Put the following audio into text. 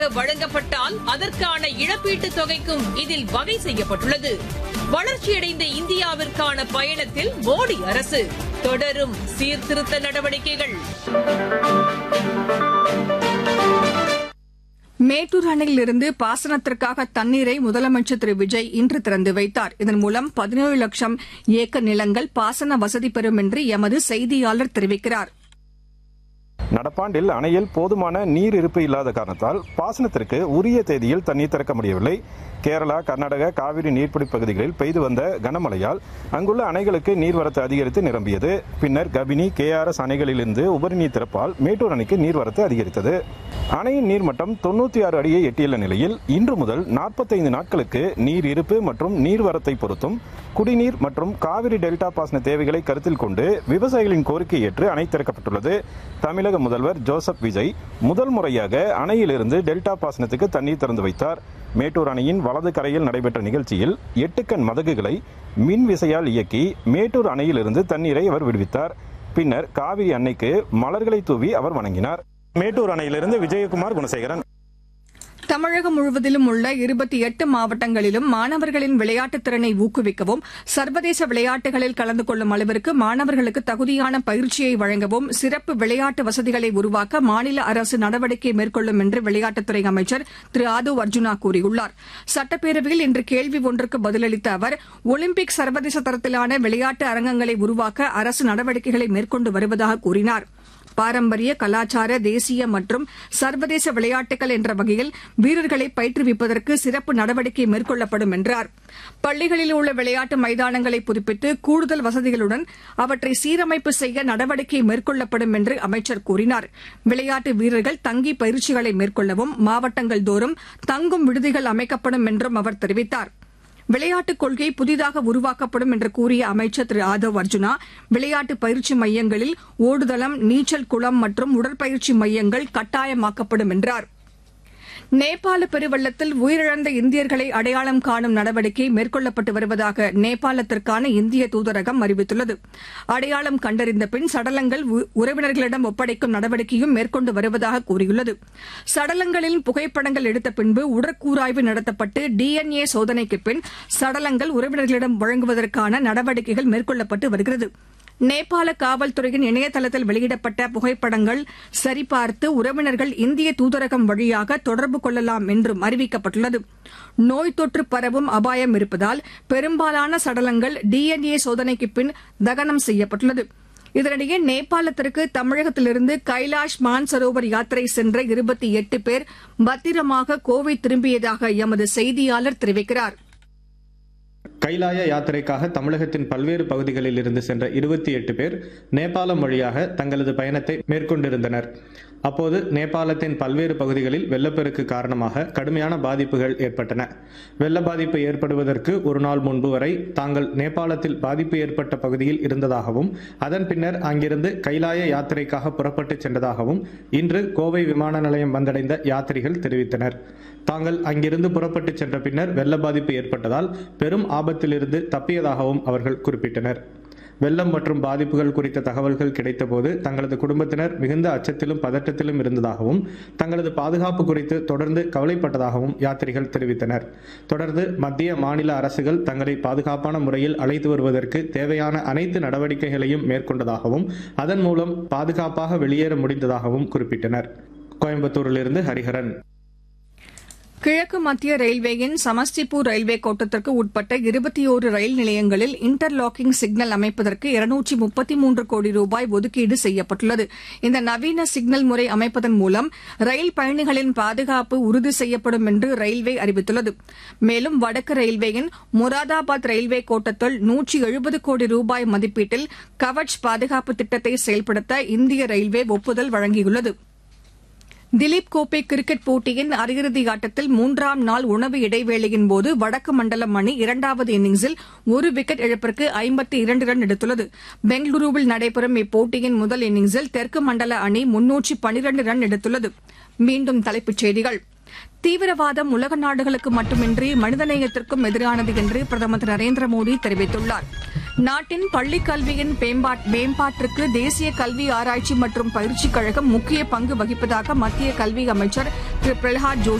வழங்கப்பட்டால் அதற்கான இழப்பீட்டுத் தொகைக்கும் இதில் வகை செய்யப்பட்டுள்ளது வளர்ச்சியடைந்த இந்தியாவிற்கான பயணத்தில் மோடி அரசு தொடரும் சீர்திருத்த நடவடிக்கைகள் மேட்டூர் அணையிலிருந்து பாசனத்திற்காக தண்ணீரை முதலமைச்சர் திரு விஜய் இன்று திறந்து வைத்தார் இதன் மூலம் பதினேழு லட்சம் ஏக்கர் நிலங்கள் பாசன வசதி பெறும் என்று எமது செய்தியாளர் தெரிவிக்கிறார் நடப்பாண்டில் அணையில் போதுமான நீர் இருப்பு இல்லாத காரணத்தால் பாசனத்திற்கு உரிய தேதியில் தண்ணீர் திறக்க முடியவில்லை கேரளா கர்நாடகா காவிரி நீர்பிடி பகுதிகளில் பெய்து வந்த கனமழையால் அங்குள்ள அணைகளுக்கு நீர்வரத்து அதிகரித்து நிரம்பியது பின்னர் கபினி கேஆர்எஸ் அணைகளிலிருந்து உபரி நீர் திறப்பால் மேட்டூர் அணைக்கு நீர்வரத்து அதிகரித்தது அணையின் நீர்மட்டம் தொண்ணூத்தி ஆறு அடியை எட்டியுள்ள நிலையில் இன்று முதல் நாற்பத்தைந்து நாட்களுக்கு நீர் இருப்பு மற்றும் நீர்வரத்தை பொறுத்தும் குடிநீர் மற்றும் காவிரி டெல்டா பாசன தேவைகளை கருத்தில் கொண்டு விவசாயிகளின் கோரிக்கை ஏற்று அணை திறக்கப்பட்டுள்ளது தமிழக முதல்வர் ஜோசப் விஜய் முதல் முறையாக அணையிலிருந்து டெல்டா பாசனத்துக்கு தண்ணீர் திறந்து வைத்தார் மேட்டூர் அணையின் வலது கரையில் நடைபெற்ற நிகழ்ச்சியில் எட்டு கண் மதகுகளை மின் விசையால் இயக்கி மேட்டூர் அணையிலிருந்து தண்ணீரை அவர் விடுவித்தார் பின்னர் காவிரி அன்னைக்கு மலர்களை தூவி அவர் வணங்கினார் மேட்டூர் அணையிலிருந்து விஜயகுமார் குணசேகரன் தமிழகம் முழுவதிலும் உள்ள இருபத்தி எட்டு மாவட்டங்களிலும் மாணவர்களின் விளையாட்டுத் திறனை ஊக்குவிக்கவும் சர்வதேச விளையாட்டுகளில் கலந்து கொள்ளும் அளவிற்கு மாணவர்களுக்கு தகுதியான பயிற்சியை வழங்கவும் சிறப்பு விளையாட்டு வசதிகளை உருவாக்க மாநில அரசு நடவடிக்கை மேற்கொள்ளும் என்று விளையாட்டுத்துறை அமைச்சர் திரு ஆதவ் அர்ஜுனா கூறியுள்ளார் சட்டப்பேரவையில் இன்று கேள்வி ஒன்றுக்கு பதிலளித்த அவர் ஒலிம்பிக் சர்வதேச தரத்திலான விளையாட்டு அரங்கங்களை உருவாக்க அரசு நடவடிக்கைகளை மேற்கொண்டு வருவதாக கூறினாா் பாரம்பரிய கலாச்சார தேசிய மற்றும் சர்வதேச விளையாட்டுகள் என்ற வகையில் வீரர்களை பயிற்றுவிப்பதற்கு சிறப்பு நடவடிக்கை மேற்கொள்ளப்படும் என்றார் பள்ளிகளில் உள்ள விளையாட்டு மைதானங்களை புதுப்பித்து கூடுதல் வசதிகளுடன் அவற்றை சீரமைப்பு செய்ய நடவடிக்கை மேற்கொள்ளப்படும் என்று அமைச்சர் கூறினார் விளையாட்டு வீரர்கள் தங்கி பயிற்சிகளை மேற்கொள்ளவும் மாவட்டங்கள் தோறும் தங்கும் விடுதிகள் அமைக்கப்படும் என்றும் அவர் தெரிவித்தாா் விளையாட்டுக் கொள்கை புதிதாக உருவாக்கப்படும் என்று கூறிய அமைச்சர் திரு ஆதவ் அர்ஜுனா விளையாட்டு பயிற்சி மையங்களில் ஓடுதளம் நீச்சல் குளம் மற்றும் உடற்பயிற்சி மையங்கள் கட்டாயமாக்கப்படும் என்றார் நேபாள பெருவெள்ளத்தில் உயிரிழந்த இந்தியர்களை அடையாளம் காணும் நடவடிக்கை மேற்கொள்ளப்பட்டு வருவதாக நேபாளத்திற்கான இந்திய தூதரகம் அறிவித்துள்ளது அடையாளம் கண்டறிந்த பின் சடலங்கள் உறவினர்களிடம் ஒப்படைக்கும் நடவடிக்கையும் மேற்கொண்டு வருவதாக கூறியுள்ளது சடலங்களின் புகைப்படங்கள் எடுத்த பின்பு உடற்கூராய்வு நடத்தப்பட்டு டிஎன்ஏ சோதனைக்கு பின் சடலங்கள் உறவினர்களிடம் வழங்குவதற்கான நடவடிக்கைகள் மேற்கொள்ளப்பட்டு வருகிறது நேபாள காவல்துறையின் இணையதளத்தில் வெளியிடப்பட்ட புகைப்படங்கள் சரிபார்த்து உறவினர்கள் இந்திய தூதரகம் வழியாக தொடர்பு கொள்ளலாம் என்றும் அறிவிக்கப்பட்டுள்ளது நோய் தொற்று பரவும் அபாயம் இருப்பதால் பெரும்பாலான சடலங்கள் டிஎன்ஏ சோதனைக்கு பின் தகனம் செய்யப்பட்டுள்ளது இதனிடையே நேபாளத்திற்கு தமிழகத்திலிருந்து கைலாஷ் மான்சரோவர் யாத்திரை சென்ற இருபத்தி எட்டு பேர் பத்திரமாக கோவை திரும்பியதாக எமது செய்தியாளர் தெரிவிக்கிறாா் கைலாய யாத்திரைக்காக தமிழகத்தின் பல்வேறு பகுதிகளில் இருந்து சென்ற இருபத்தி எட்டு பேர் நேபாளம் வழியாக தங்களது பயணத்தை மேற்கொண்டிருந்தனர் அப்போது நேபாளத்தின் பல்வேறு பகுதிகளில் வெள்ளப்பெருக்கு காரணமாக கடுமையான பாதிப்புகள் ஏற்பட்டன வெள்ள பாதிப்பு ஏற்படுவதற்கு ஒரு நாள் முன்பு வரை தாங்கள் நேபாளத்தில் பாதிப்பு ஏற்பட்ட பகுதியில் இருந்ததாகவும் அதன் பின்னர் அங்கிருந்து கைலாய யாத்திரைக்காக புறப்பட்டு சென்றதாகவும் இன்று கோவை விமான நிலையம் வந்தடைந்த யாத்திரிகள் தெரிவித்தனர் தாங்கள் அங்கிருந்து புறப்பட்டு சென்ற பின்னர் வெள்ள பாதிப்பு ஏற்பட்டதால் பெரும் ஆபத்திலிருந்து தப்பியதாகவும் அவர்கள் குறிப்பிட்டனர் வெள்ளம் மற்றும் பாதிப்புகள் குறித்த தகவல்கள் கிடைத்தபோது தங்களது குடும்பத்தினர் மிகுந்த அச்சத்திலும் பதற்றத்திலும் இருந்ததாகவும் தங்களது பாதுகாப்பு குறித்து தொடர்ந்து கவலைப்பட்டதாகவும் யாத்திரிகள் தெரிவித்தனர் தொடர்ந்து மத்திய மாநில அரசுகள் தங்களை பாதுகாப்பான முறையில் அழைத்து வருவதற்கு தேவையான அனைத்து நடவடிக்கைகளையும் மேற்கொண்டதாகவும் அதன் மூலம் பாதுகாப்பாக வெளியேற முடிந்ததாகவும் குறிப்பிட்டனர் கோயம்புத்தூரிலிருந்து ஹரிஹரன் கிழக்கு மத்திய ரயில்வேயின் சமஸ்டிபூர் ரயில்வே கோட்டத்திற்கு உட்பட்ட இருபத்தி ஓரு ரயில் நிலையங்களில் இன்டர்லாக்கிங் சிக்னல் அமைப்பதற்கு இருநூற்றி முப்பத்தி மூன்று கோடி ரூபாய் ஒதுக்கீடு செய்யப்பட்டுள்ளது இந்த நவீன சிக்னல் முறை அமைப்பதன் மூலம் ரயில் பயணிகளின் பாதுகாப்பு உறுதி செய்யப்படும் என்று ரயில்வே அறிவித்துள்ளது மேலும் வடக்கு ரயில்வேயின் முராதாபாத் ரயில்வே கோட்டத்தில் நூற்றி எழுபது கோடி ரூபாய் மதிப்பீட்டில் கவச் பாதுகாப்பு திட்டத்தை செயல்படுத்த இந்திய ரயில்வே ஒப்புதல் வழங்கியுள்ளது திலீப் கோப்பை கிரிக்கெட் போட்டியின் அரையிறுதி ஆட்டத்தில் மூன்றாம் நாள் உணவு இடைவேளையின் போது வடக்கு மண்டலம் அணி இரண்டாவது இன்னிங்ஸில் ஒரு விக்கெட் இழப்பிற்கு ஐம்பத்தி இரண்டு ரன் எடுத்துள்ளது பெங்களூருவில் நடைபெறும் இப்போட்டியின் முதல் இன்னிங்ஸில் தெற்கு மண்டல அணி முன்னூற்றி பனிரண்டு ரன் எடுத்துள்ளது மீண்டும் தலைப்புச் செய்திகள் தீவிரவாதம் உலக நாடுகளுக்கு மட்டுமின்றி மனிதநேயத்திற்கும் எதிரானது என்று பிரதமர் திரு நரேந்திர மோடி தெரிவித்துள்ளார் நாட்டின் பள்ளிக் கல்வியின் மேம்பாட்- மேம்பாட்டிற்கு தேசிய கல்வி ஆராய்ச்சி மற்றும் பயிற்சிக் கழகம் முக்கிய பங்கு வகிப்பதாக மத்திய கல்வி அமைச்சர் திரு பிரகலாத் ஜோஷி